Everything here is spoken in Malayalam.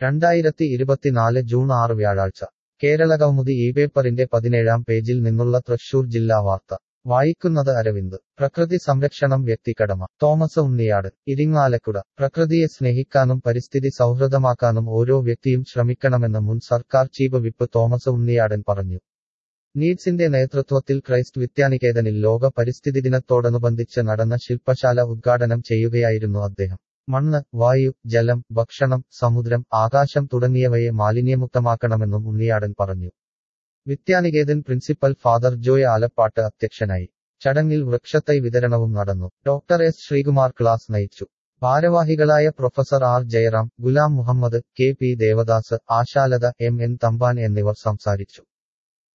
രണ്ടായിരത്തി ഇരുപത്തിനാല് ജൂൺ ആറ് വ്യാഴാഴ്ച കേരളകൗമുദി ഈ പേപ്പറിന്റെ പതിനേഴാം പേജിൽ നിന്നുള്ള തൃശൂർ ജില്ലാ വാർത്ത വായിക്കുന്നത് അരവിന്ദ് പ്രകൃതി സംരക്ഷണം വ്യക്തിക്കടമ തോമസ് ഉണ്ണിയാട് ഇരിങ്ങാലക്കുട പ്രകൃതിയെ സ്നേഹിക്കാനും പരിസ്ഥിതി സൗഹൃദമാക്കാനും ഓരോ വ്യക്തിയും ശ്രമിക്കണമെന്ന് മുൻ സർക്കാർ ചീഫ് വിപ്പ് തോമസ് ഉണ്ണിയാടൻ പറഞ്ഞു നീഡ്സിന്റെ നേതൃത്വത്തിൽ ക്രൈസ്റ്റ് വിദ്യാനികേതനിൽ ലോക പരിസ്ഥിതി ദിനത്തോടനുബന്ധിച്ച് നടന്ന ശില്പശാല ഉദ്ഘാടനം ചെയ്യുകയായിരുന്നു അദ്ദേഹം മണ്ണ് വായു ജലം ഭക്ഷണം സമുദ്രം ആകാശം തുടങ്ങിയവയെ മാലിന്യമുക്തമാക്കണമെന്നും ഉണ്ണിയാടൻ പറഞ്ഞു വിദ്യാനികേതൻ പ്രിൻസിപ്പൽ ഫാദർ ജോയ് ആലപ്പാട്ട് അധ്യക്ഷനായി ചടങ്ങിൽ വൃക്ഷത്തൈ വിതരണവും നടന്നു ഡോക്ടർ എസ് ശ്രീകുമാർ ക്ലാസ് നയിച്ചു ഭാരവാഹികളായ professor R Jayaram Ghulam Muhammad K P Devadas Ashalatha M N Thampan എന്നിവർ സംസാരിച്ചു